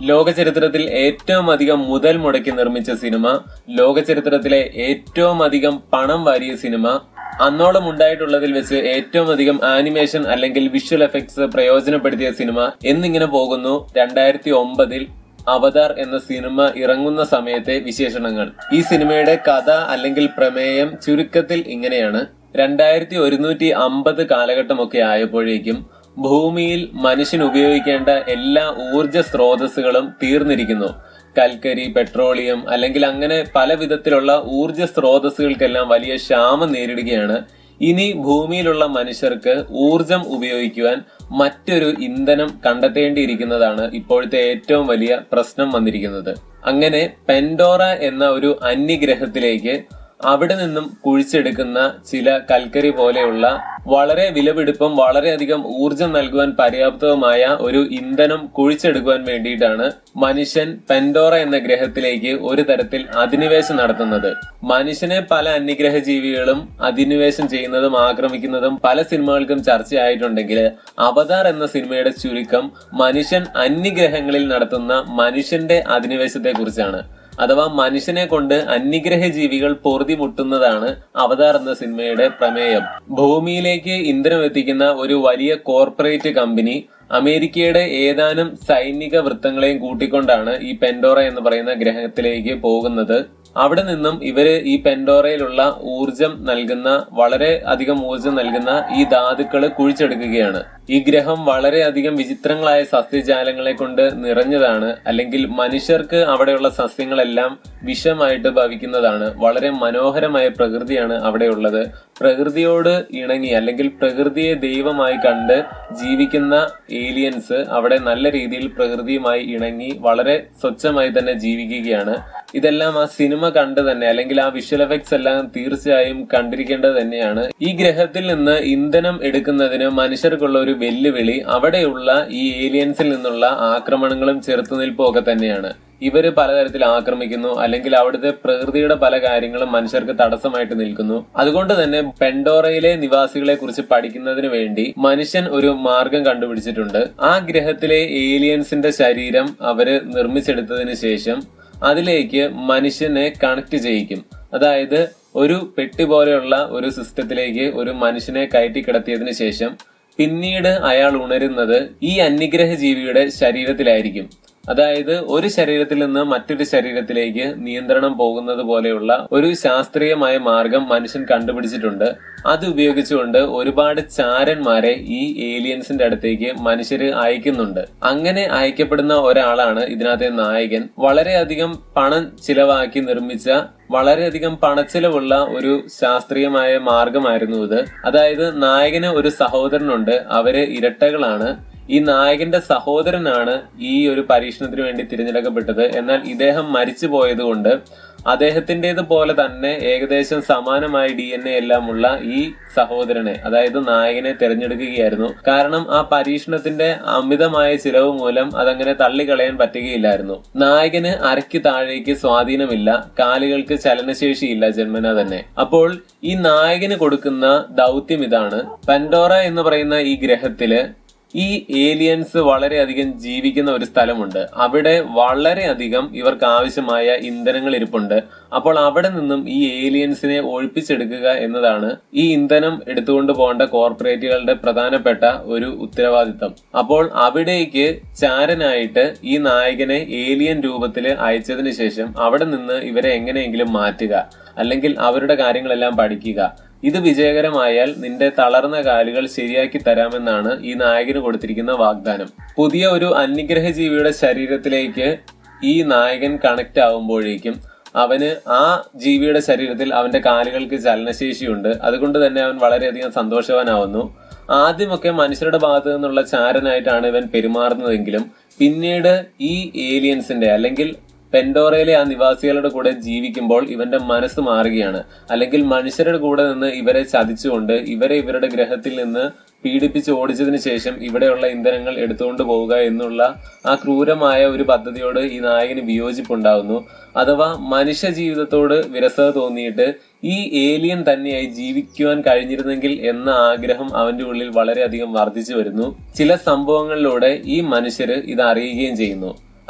ലോക ചരിത്രത്തിൽ ഏറ്റവും അധികം മുതൽ മുടക്കി നിർമ്മിച്ച സിനിമ ലോക ചരിത്രത്തിലെ ഏറ്റവും അധികം പണം വാരിയ സിനിമ അന്നോളം ഉണ്ടായിട്ടുള്ളതിൽ വെച്ച് ഏറ്റവും അധികം ആനിമേഷൻ അല്ലെങ്കിൽ വിഷ്വൽ എഫക്ട്സ് പ്രയോജനപ്പെടുത്തിയ സിനിമ എന്നിങ്ങനെ പോകുന്നു രണ്ടായിരത്തി ഒമ്പതിൽ അവതാർ എന്ന സിനിമ ഇറങ്ങുന്ന സമയത്തെ വിശേഷണങ്ങൾ ഈ സിനിമയുടെ കഥ അല്ലെങ്കിൽ പ്രമേയം ചുരുക്കത്തിൽ ഇങ്ങനെയാണ് രണ്ടായിരത്തി ഒരുന്നൂറ്റി അമ്പത് കാലഘട്ടമൊക്കെ ആയപ്പോഴേക്കും ഭൂമിയിൽ മനുഷ്യൻ ഉപയോഗിക്കേണ്ട എല്ലാ ഊർജ സ്രോതസ്സുകളും തീർന്നിരിക്കുന്നു കൽക്കരി പെട്രോളിയം അല്ലെങ്കിൽ അങ്ങനെ പല വിധത്തിലുള്ള ഊർജ സ്രോതസ്സുകൾക്കെല്ലാം വലിയ ക്ഷാമം നേരിടുകയാണ് ഇനി ഭൂമിയിലുള്ള മനുഷ്യർക്ക് ഊർജം ഉപയോഗിക്കുവാൻ മറ്റൊരു ഇന്ധനം കണ്ടെത്തേണ്ടിയിരിക്കുന്നതാണ് ഇപ്പോഴത്തെ ഏറ്റവും വലിയ പ്രശ്നം വന്നിരിക്കുന്നത് അങ്ങനെ പെൻഡോറ എന്ന ഒരു അന്യഗ്രഹത്തിലേക്ക് അവിടെ നിന്നും കുഴിച്ചെടുക്കുന്ന ചില കൽക്കരി പോലെയുള്ള വളരെ വിലപിടിപ്പും വളരെയധികം ഊർജം നൽകുവാൻ പര്യാപ്തവുമായ ഒരു ഇന്ധനം കുഴിച്ചെടുക്കുവാൻ വേണ്ടിയിട്ടാണ് മനുഷ്യൻ പെൻഡോറ എന്ന ഗ്രഹത്തിലേക്ക് ഒരു തരത്തിൽ അധിനിവേശം നടത്തുന്നത് മനുഷ്യനെ പല അന്യഗ്രഹ ജീവികളും അധിനിവേശം ചെയ്യുന്നതും ആക്രമിക്കുന്നതും പല സിനിമകൾക്കും ചർച്ചയായിട്ടുണ്ടെങ്കിൽ അവതാർ എന്ന സിനിമയുടെ ചുരുക്കം മനുഷ്യൻ അന്യഗ്രഹങ്ങളിൽ നടത്തുന്ന മനുഷ്യന്റെ അധിനിവേശത്തെ കുറിച്ചാണ് അഥവാ മനുഷ്യനെ കൊണ്ട് അന്യഗ്രഹ ജീവികൾ പൊറുതിമുട്ടുന്നതാണ് അവതാർ എന്ന സിനിമയുടെ പ്രമേയം ഭൂമിയിലേക്ക് ഇന്ധനം എത്തിക്കുന്ന ഒരു വലിയ കോർപ്പറേറ്റ് കമ്പനി അമേരിക്കയുടെ ഏതാനും സൈനിക വൃത്തങ്ങളെയും കൂട്ടിക്കൊണ്ടാണ് ഈ പെൻഡോറ എന്ന് പറയുന്ന ഗ്രഹത്തിലേക്ക് പോകുന്നത് അവിടെ നിന്നും ഇവര് ഈ പെൻഡോറയിലുള്ള ഊർജം നൽകുന്ന വളരെ അധികം ഊർജം നൽകുന്ന ഈ ധാതുക്കൾ കുഴിച്ചെടുക്കുകയാണ് ഈ ഗ്രഹം വളരെയധികം വിചിത്രങ്ങളായ സസ്യജാലങ്ങളെ കൊണ്ട് നിറഞ്ഞതാണ് അല്ലെങ്കിൽ മനുഷ്യർക്ക് അവിടെയുള്ള സസ്യങ്ങളെല്ലാം വിഷമായിട്ട് ഭവിക്കുന്നതാണ് വളരെ മനോഹരമായ പ്രകൃതിയാണ് അവിടെയുള്ളത് പ്രകൃതിയോട് ഇണങ്ങി അല്ലെങ്കിൽ പ്രകൃതിയെ ദൈവമായി കണ്ട് ജീവിക്കുന്ന ഏലിയൻസ് അവിടെ നല്ല രീതിയിൽ പ്രകൃതിയുമായി ഇണങ്ങി വളരെ സ്വച്ഛമായി തന്നെ ജീവിക്കുകയാണ് ഇതെല്ലാം ആ സിനിമ കണ്ട് തന്നെ അല്ലെങ്കിൽ ആ വിഷ്വൽ എഫക്ട്സ് എല്ലാം തീർച്ചയായും കണ്ടിരിക്കേണ്ടത് തന്നെയാണ് ഈ ഗ്രഹത്തിൽ നിന്ന് ഇന്ധനം എടുക്കുന്നതിന് മനുഷ്യർക്കുള്ള ഒരു വെല്ലുവിളി അവിടെയുള്ള ഈ ഏലിയൻസിൽ നിന്നുള്ള ആക്രമണങ്ങളും ചെറുത്തുനിൽപ്പും ഒക്കെ തന്നെയാണ് ഇവര് പലതരത്തിൽ ആക്രമിക്കുന്നു അല്ലെങ്കിൽ അവിടുത്തെ പ്രകൃതിയുടെ പല കാര്യങ്ങളും മനുഷ്യർക്ക് തടസ്സമായിട്ട് നിൽക്കുന്നു അതുകൊണ്ട് തന്നെ പെൻഡോറയിലെ നിവാസികളെ കുറിച്ച് പഠിക്കുന്നതിന് വേണ്ടി മനുഷ്യൻ ഒരു മാർഗം കണ്ടുപിടിച്ചിട്ടുണ്ട് ആ ഗ്രഹത്തിലെ ഏലിയൻസിന്റെ ശരീരം അവര് നിർമ്മിച്ചെടുത്തതിന് ശേഷം അതിലേക്ക് മനുഷ്യനെ കണക്ട് ചെയ്യിക്കും അതായത് ഒരു പെട്ടി പോലെയുള്ള ഒരു സിസ്റ്റത്തിലേക്ക് ഒരു മനുഷ്യനെ കയറ്റി കിടത്തിയതിനു ശേഷം പിന്നീട് അയാൾ ഉണരുന്നത് ഈ അന്യഗ്രഹ ജീവിയുടെ ശരീരത്തിലായിരിക്കും അതായത് ഒരു ശരീരത്തിൽ നിന്ന് മറ്റൊരു ശരീരത്തിലേക്ക് നിയന്ത്രണം പോകുന്നത് പോലെയുള്ള ഒരു ശാസ്ത്രീയമായ മാർഗം മനുഷ്യൻ കണ്ടുപിടിച്ചിട്ടുണ്ട് അത് ഉപയോഗിച്ചുകൊണ്ട് ഒരുപാട് ചാരന്മാരെ ഈ ഏലിയൻസിന്റെ അടുത്തേക്ക് മനുഷ്യര് അയക്കുന്നുണ്ട് അങ്ങനെ അയക്കപ്പെടുന്ന ഒരാളാണ് ഇതിനകത്തെ നായകൻ വളരെയധികം പണം ചിലവാക്കി നിർമ്മിച്ച വളരെയധികം പണച്ചിലവുള്ള ഒരു ശാസ്ത്രീയമായ മാർഗമായിരുന്നു ഇത് അതായത് നായകന് ഒരു സഹോദരനുണ്ട് അവര് ഇരട്ടകളാണ് ഈ നായകന്റെ സഹോദരനാണ് ഈ ഒരു പരീക്ഷണത്തിന് വേണ്ടി തിരഞ്ഞെടുക്കപ്പെട്ടത് എന്നാൽ ഇദ്ദേഹം മരിച്ചു പോയതുകൊണ്ട് അദ്ദേഹത്തിന്റേത് പോലെ തന്നെ ഏകദേശം സമാനമായ ഡി എൻ എ എല്ലാമുള്ള ഈ സഹോദരനെ അതായത് നായകനെ തിരഞ്ഞെടുക്കുകയായിരുന്നു കാരണം ആ പരീക്ഷണത്തിന്റെ അമിതമായ ചിലവ് മൂലം അതങ്ങനെ തള്ളിക്കളയാൻ പറ്റുകയില്ലായിരുന്നു നായകന് അരയ്ക്ക് താഴേക്ക് സ്വാധീനമില്ല കാലുകൾക്ക് ചലനശേഷിയില്ല ജന്മന തന്നെ അപ്പോൾ ഈ നായകന് കൊടുക്കുന്ന ദൗത്യം ഇതാണ് പൻഡോറ എന്ന് പറയുന്ന ഈ ഗ്രഹത്തില് ഈ ഏലിയൻസ് വളരെയധികം ജീവിക്കുന്ന ഒരു സ്ഥലമുണ്ട് അവിടെ വളരെയധികം ഇവർക്ക് ആവശ്യമായ ഇന്ധനങ്ങൾ ഇരിപ്പുണ്ട് അപ്പോൾ അവിടെ നിന്നും ഈ ഏലിയൻസിനെ ഒഴിപ്പിച്ചെടുക്കുക എന്നതാണ് ഈ ഇന്ധനം എടുത്തുകൊണ്ട് പോകേണ്ട കോർപ്പറേറ്റുകളുടെ പ്രധാനപ്പെട്ട ഒരു ഉത്തരവാദിത്തം അപ്പോൾ അവിടേക്ക് ചാരനായിട്ട് ഈ നായകനെ ഏലിയൻ രൂപത്തിൽ അയച്ചതിന് ശേഷം അവിടെ നിന്ന് ഇവരെ എങ്ങനെയെങ്കിലും മാറ്റുക അല്ലെങ്കിൽ അവരുടെ കാര്യങ്ങളെല്ലാം പഠിക്കുക ഇത് വിജയകരമായാൽ നിന്റെ തളർന്ന കാലുകൾ ശരിയാക്കി തരാമെന്നാണ് ഈ നായകന് കൊടുത്തിരിക്കുന്ന വാഗ്ദാനം പുതിയ ഒരു അന്യഗ്രഹ ജീവിയുടെ ശരീരത്തിലേക്ക് ഈ നായകൻ കണക്ട് ആവുമ്പോഴേക്കും അവന് ആ ജീവിയുടെ ശരീരത്തിൽ അവന്റെ കാലുകൾക്ക് ചലനശേഷിയുണ്ട് അതുകൊണ്ട് തന്നെ അവൻ വളരെയധികം സന്തോഷവാനാവുന്നു ആദ്യമൊക്കെ മനുഷ്യരുടെ ഭാഗത്തു നിന്നുള്ള ചാരനായിട്ടാണ് ഇവൻ പെരുമാറുന്നതെങ്കിലും പിന്നീട് ഈ ഏലിയൻസിന്റെ അല്ലെങ്കിൽ പെൻഡോറയിലെ ആ നിവാസികളുടെ കൂടെ ജീവിക്കുമ്പോൾ ഇവന്റെ മനസ്സ് മാറുകയാണ് അല്ലെങ്കിൽ മനുഷ്യരുടെ കൂടെ നിന്ന് ഇവരെ ചതിച്ചുകൊണ്ട് ഇവരെ ഇവരുടെ ഗ്രഹത്തിൽ നിന്ന് പീഡിപ്പിച്ച് ഓടിച്ചതിന് ശേഷം ഇവിടെയുള്ള ഇന്ധനങ്ങൾ എടുത്തുകൊണ്ട് പോവുക എന്നുള്ള ആ ക്രൂരമായ ഒരു പദ്ധതിയോട് ഈ നായകന് വിയോജിപ്പുണ്ടാകുന്നു അഥവാ മനുഷ്യ ജീവിതത്തോട് വിരസത തോന്നിയിട്ട് ഈ ഏലിയൻ തന്നെയായി ജീവിക്കുവാൻ കഴിഞ്ഞിരുന്നെങ്കിൽ എന്ന ആഗ്രഹം അവന്റെ ഉള്ളിൽ വളരെയധികം വർദ്ധിച്ചു വരുന്നു ചില സംഭവങ്ങളിലൂടെ ഈ മനുഷ്യര് ഇത് അറിയുകയും ചെയ്യുന്നു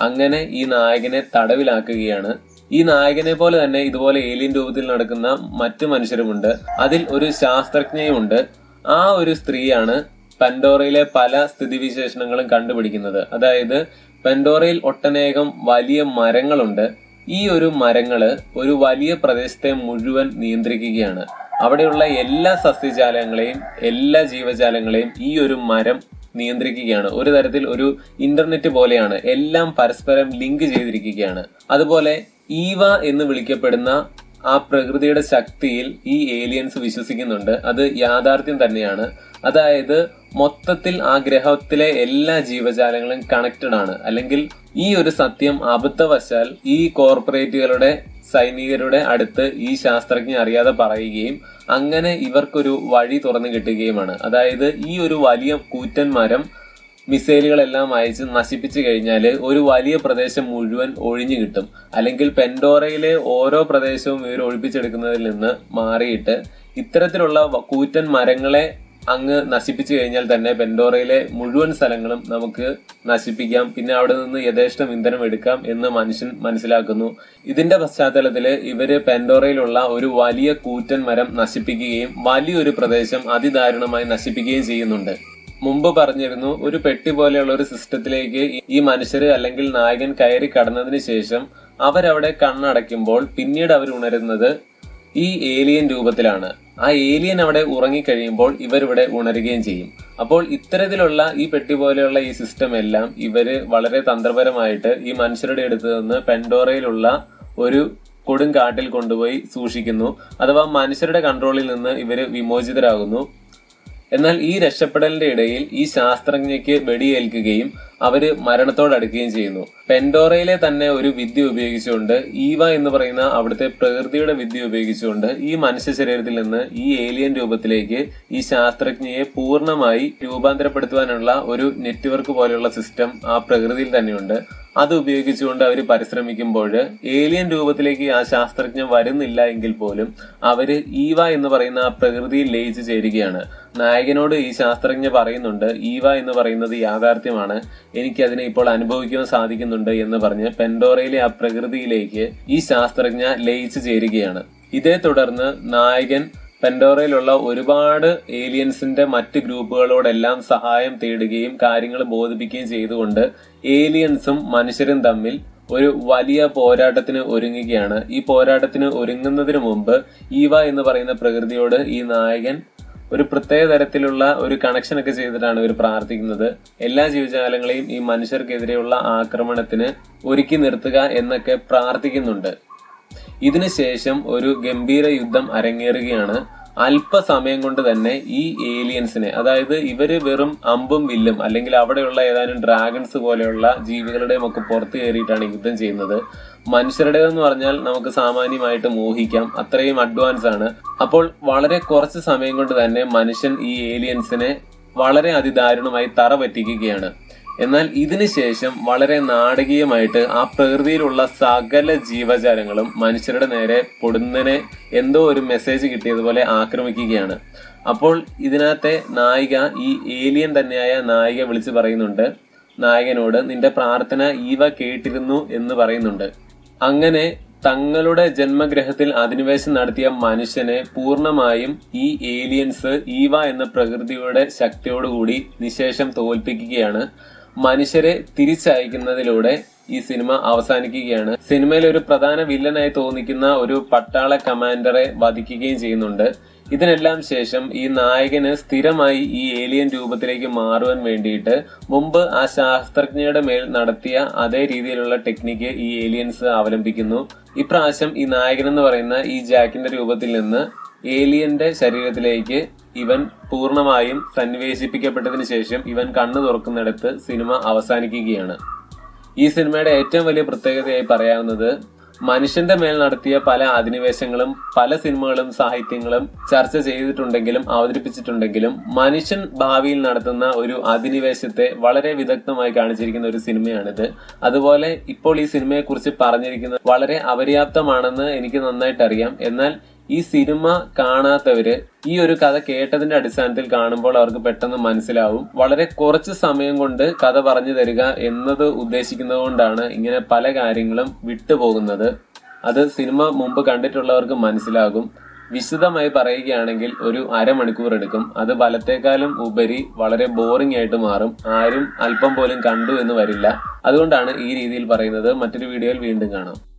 അങ്ങനെ ഈ നായകനെ തടവിലാക്കുകയാണ് ഈ നായകനെ പോലെ തന്നെ ഇതുപോലെ ഏലിയൻ രൂപത്തിൽ നടക്കുന്ന മറ്റു മനുഷ്യരുമുണ്ട് അതിൽ ഒരു ശാസ്ത്രജ്ഞയുമുണ്ട് ആ ഒരു സ്ത്രീയാണ് പെൻഡോറയിലെ പല സ്ഥിതിവിശേഷണങ്ങളും കണ്ടുപിടിക്കുന്നത് അതായത് പെൻഡോറയിൽ ഒട്ടനേകം വലിയ മരങ്ങളുണ്ട് ഈ ഒരു മരങ്ങള് ഒരു വലിയ പ്രദേശത്തെ മുഴുവൻ നിയന്ത്രിക്കുകയാണ് അവിടെയുള്ള എല്ലാ സസ്യജാലങ്ങളെയും എല്ലാ ജീവജാലങ്ങളെയും ഈ ഒരു മരം നിയന്ത്രിക്കുകയാണ് ഒരു തരത്തിൽ ഒരു ഇന്റർനെറ്റ് പോലെയാണ് എല്ലാം പരസ്പരം ലിങ്ക് ചെയ്തിരിക്കുകയാണ് അതുപോലെ ഈവ എന്ന് വിളിക്കപ്പെടുന്ന ആ പ്രകൃതിയുടെ ശക്തിയിൽ ഈ ഏലിയൻസ് വിശ്വസിക്കുന്നുണ്ട് അത് യാഥാർത്ഥ്യം തന്നെയാണ് അതായത് മൊത്തത്തിൽ ആ ഗ്രഹത്തിലെ എല്ലാ ജീവജാലങ്ങളും കണക്റ്റഡ് ആണ് അല്ലെങ്കിൽ ഈ ഒരു സത്യം അബദ്ധവശാൽ ഈ കോർപ്പറേറ്റുകളുടെ സൈനികരുടെ അടുത്ത് ഈ ശാസ്ത്രജ്ഞ അറിയാതെ പറയുകയും അങ്ങനെ ഇവർക്കൊരു വഴി തുറന്നു കിട്ടുകയുമാണ് അതായത് ഈ ഒരു വലിയ കൂറ്റൻ മരം മിസൈലുകളെല്ലാം അയച്ച് നശിപ്പിച്ചു കഴിഞ്ഞാൽ ഒരു വലിയ പ്രദേശം മുഴുവൻ ഒഴിഞ്ഞു കിട്ടും അല്ലെങ്കിൽ പെൻഡോറയിലെ ഓരോ പ്രദേശവും ഇവർ ഒഴിപ്പിച്ചെടുക്കുന്നതിൽ നിന്ന് മാറിയിട്ട് ഇത്തരത്തിലുള്ള വ- കൂറ്റൻ മരങ്ങളെ അങ്ങ് നശിപ്പിച്ചു കഴിഞ്ഞാൽ തന്നെ പെൻഡോറയിലെ മുഴുവൻ സ്ഥലങ്ങളും നമുക്ക് നശിപ്പിക്കാം പിന്നെ അവിടെ നിന്ന് യഥേഷ്ടം ഇന്ധനം എടുക്കാം എന്ന് മനുഷ്യൻ മനസ്സിലാക്കുന്നു ഇതിന്റെ പശ്ചാത്തലത്തില് ഇവര് പെൻഡോറയിലുള്ള ഒരു വലിയ കൂറ്റൻ മരം നശിപ്പിക്കുകയും വലിയൊരു പ്രദേശം അതിദാരുണമായി നശിപ്പിക്കുകയും ചെയ്യുന്നുണ്ട് മുമ്പ് പറഞ്ഞിരുന്നു ഒരു പെട്ടി പോലെയുള്ള ഒരു സിസ്റ്റത്തിലേക്ക് ഈ മനുഷ്യര് അല്ലെങ്കിൽ നായകൻ കയറി കടന്നതിന് ശേഷം അവരവിടെ കണ്ണടയ്ക്കുമ്പോൾ പിന്നീട് അവർ ഉണരുന്നത് ഈ ഏലിയൻ രൂപത്തിലാണ് ആ ഏലിയൻ അവിടെ ഉറങ്ങിക്കഴിയുമ്പോൾ ഇവരിവിടെ ഉണരുകയും ചെയ്യും അപ്പോൾ ഇത്തരത്തിലുള്ള ഈ പെട്ടി പോലെയുള്ള ഈ സിസ്റ്റം എല്ലാം ഇവര് വളരെ തന്ത്രപരമായിട്ട് ഈ മനുഷ്യരുടെ അടുത്ത് നിന്ന് പെൻഡോറയിലുള്ള ഒരു കൊടുങ്കാട്ടിൽ കൊണ്ടുപോയി സൂക്ഷിക്കുന്നു അഥവാ മനുഷ്യരുടെ കൺട്രോളിൽ നിന്ന് ഇവര് വിമോചിതരാകുന്നു എന്നാൽ ഈ രക്ഷപ്പെടലിന്റെ ഇടയിൽ ഈ ശാസ്ത്രജ്ഞയ്ക്ക് വെടിയേൽക്കുകയും അവര് മരണത്തോടടുക്കുകയും ചെയ്യുന്നു പെൻഡോറയിലെ തന്നെ ഒരു വിദ്യ ഉപയോഗിച്ചുകൊണ്ട് ഈവ എന്ന് പറയുന്ന അവിടുത്തെ പ്രകൃതിയുടെ വിദ്യ ഉപയോഗിച്ചുകൊണ്ട് ഈ മനുഷ്യ ശരീരത്തിൽ നിന്ന് ഈ ഏലിയൻ രൂപത്തിലേക്ക് ഈ ശാസ്ത്രജ്ഞയെ പൂർണ്ണമായി രൂപാന്തരപ്പെടുത്തുവാനുള്ള ഒരു നെറ്റ്വർക്ക് പോലെയുള്ള സിസ്റ്റം ആ പ്രകൃതിയിൽ തന്നെയുണ്ട് അത് ഉപയോഗിച്ചുകൊണ്ട് അവർ പരിശ്രമിക്കുമ്പോൾ ഏലിയൻ രൂപത്തിലേക്ക് ആ ശാസ്ത്രജ്ഞൻ വരുന്നില്ല എങ്കിൽ പോലും അവര് ഈവ എന്ന് പറയുന്ന ആ പ്രകൃതിയിൽ ലയിച്ചു ചേരുകയാണ് നായകനോട് ഈ ശാസ്ത്രജ്ഞ പറയുന്നുണ്ട് ഈവ എന്ന് പറയുന്നത് യാഥാർത്ഥ്യമാണ് എനിക്ക് അതിനെ ഇപ്പോൾ അനുഭവിക്കുവാൻ സാധിക്കുന്നുണ്ട് എന്ന് പറഞ്ഞ് പെൻഡോറയിലെ ആ പ്രകൃതിയിലേക്ക് ഈ ശാസ്ത്രജ്ഞ ലയിച്ചു ചേരുകയാണ് ഇതേ തുടർന്ന് നായകൻ പെൻഡോറയിലുള്ള ഒരുപാട് ഏലിയൻസിന്റെ മറ്റ് ഗ്രൂപ്പുകളോടെല്ലാം സഹായം തേടുകയും കാര്യങ്ങൾ ബോധിപ്പിക്കുകയും ചെയ്തുകൊണ്ട് ഏലിയൻസും മനുഷ്യരും തമ്മിൽ ഒരു വലിയ പോരാട്ടത്തിന് ഒരുങ്ങുകയാണ് ഈ പോരാട്ടത്തിന് ഒരുങ്ങുന്നതിന് മുമ്പ് ഈവ എന്ന് പറയുന്ന പ്രകൃതിയോട് ഈ നായകൻ ഒരു പ്രത്യേക തരത്തിലുള്ള ഒരു കണക്ഷൻ ഒക്കെ ചെയ്തിട്ടാണ് ഇവർ പ്രാർത്ഥിക്കുന്നത് എല്ലാ ജീവജാലങ്ങളെയും ഈ മനുഷ്യർക്കെതിരെയുള്ള ആക്രമണത്തിന് ഒരുക്കി നിർത്തുക എന്നൊക്കെ പ്രാർത്ഥിക്കുന്നുണ്ട് ഇതിനുശേഷം ഒരു ഗംഭീര യുദ്ധം അരങ്ങേറുകയാണ് അല്പസമയം കൊണ്ട് തന്നെ ഈ ഏലിയൻസിനെ അതായത് ഇവര് വെറും അമ്പും വില്ലും അല്ലെങ്കിൽ അവിടെയുള്ള ഏതാനും ഡ്രാഗൺസ് പോലെയുള്ള ജീവികളുടെയും ഒക്കെ പുറത്ത് കയറിയിട്ടാണ് യുദ്ധം ചെയ്യുന്നത് മനുഷ്യരുടേതെന്ന് പറഞ്ഞാൽ നമുക്ക് സാമാന്യമായിട്ട് മോഹിക്കാം അത്രയും അഡ്വാൻസ് ആണ് അപ്പോൾ വളരെ കുറച്ച് സമയം കൊണ്ട് തന്നെ മനുഷ്യൻ ഈ ഏലിയൻസിനെ വളരെ അതിദാരുണമായി തറ പറ്റിക്കുകയാണ് എന്നാൽ ഇതിനുശേഷം വളരെ നാടകീയമായിട്ട് ആ പ്രകൃതിയിലുള്ള സകല ജീവജാലങ്ങളും മനുഷ്യരുടെ നേരെ പൊടുന്നനെ എന്തോ ഒരു മെസ്സേജ് കിട്ടിയതുപോലെ ആക്രമിക്കുകയാണ് അപ്പോൾ ഇതിനകത്തെ നായിക ഈ ഏലിയൻ തന്നെയായ നായിക വിളിച്ചു പറയുന്നുണ്ട് നായകനോട് നിന്റെ പ്രാർത്ഥന ഈവ കേട്ടിരുന്നു എന്ന് പറയുന്നുണ്ട് അങ്ങനെ തങ്ങളുടെ ജന്മഗ്രഹത്തിൽ അധിനിവേശം നടത്തിയ മനുഷ്യനെ പൂർണ്ണമായും ഈ ഏലിയൻസ് ഈവ എന്ന പ്രകൃതിയുടെ ശക്തിയോടുകൂടി നിശേഷം തോൽപ്പിക്കുകയാണ് മനുഷ്യരെ തിരിച്ചയക്കുന്നതിലൂടെ ഈ സിനിമ അവസാനിക്കുകയാണ് സിനിമയിൽ ഒരു പ്രധാന വില്ലനായി തോന്നിക്കുന്ന ഒരു പട്ടാള കമാൻഡറെ വധിക്കുകയും ചെയ്യുന്നുണ്ട് ഇതിനെല്ലാം ശേഷം ഈ നായകന് സ്ഥിരമായി ഈ ഏലിയൻ രൂപത്തിലേക്ക് മാറുവാൻ വേണ്ടിയിട്ട് മുമ്പ് ആ ശാസ്ത്രജ്ഞയുടെ മേൽ നടത്തിയ അതേ രീതിയിലുള്ള ടെക്നിക്ക് ഈ ഏലിയൻസ് അവലംബിക്കുന്നു ഇപ്രാവശ്യം ഈ നായകൻ എന്ന് പറയുന്ന ഈ ജാക്കിന്റെ രൂപത്തിൽ നിന്ന് ഏലിയന്റെ ശരീരത്തിലേക്ക് ഇവൻ പൂർണ്ണമായും സന്നിവേശിപ്പിക്കപ്പെട്ടതിന് ശേഷം ഇവൻ കണ്ണു തുറക്കുന്നിടത്ത് സിനിമ അവസാനിക്കുകയാണ് ഈ സിനിമയുടെ ഏറ്റവും വലിയ പ്രത്യേകതയായി പറയാവുന്നത് മനുഷ്യന്റെ മേൽ നടത്തിയ പല അധിനിവേശങ്ങളും പല സിനിമകളും സാഹിത്യങ്ങളും ചർച്ച ചെയ്തിട്ടുണ്ടെങ്കിലും അവതരിപ്പിച്ചിട്ടുണ്ടെങ്കിലും മനുഷ്യൻ ഭാവിയിൽ നടത്തുന്ന ഒരു അധിനിവേശത്തെ വളരെ വിദഗ്ധമായി കാണിച്ചിരിക്കുന്ന ഒരു സിനിമയാണിത് അതുപോലെ ഇപ്പോൾ ഈ സിനിമയെ കുറിച്ച് പറഞ്ഞിരിക്കുന്നത് വളരെ അപര്യാപ്തമാണെന്ന് എനിക്ക് നന്നായിട്ട് അറിയാം എന്നാൽ ഈ സിനിമ കാണാത്തവര് ഈ ഒരു കഥ കേട്ടതിന്റെ അടിസ്ഥാനത്തിൽ കാണുമ്പോൾ അവർക്ക് പെട്ടെന്ന് മനസ്സിലാവും വളരെ കുറച്ച് സമയം കൊണ്ട് കഥ പറഞ്ഞു തരിക എന്നത് ഉദ്ദേശിക്കുന്നത് കൊണ്ടാണ് ഇങ്ങനെ പല കാര്യങ്ങളും വിട്ടുപോകുന്നത് അത് സിനിമ മുമ്പ് കണ്ടിട്ടുള്ളവർക്ക് മനസ്സിലാകും വിശദമായി പറയുകയാണെങ്കിൽ ഒരു അരമണിക്കൂർ എടുക്കും അത് ബലത്തേക്കാളും ഉപരി വളരെ ബോറിംഗ് ആയിട്ട് മാറും ആരും അല്പം പോലും കണ്ടു എന്ന് വരില്ല അതുകൊണ്ടാണ് ഈ രീതിയിൽ പറയുന്നത് മറ്റൊരു വീഡിയോയിൽ വീണ്ടും കാണാം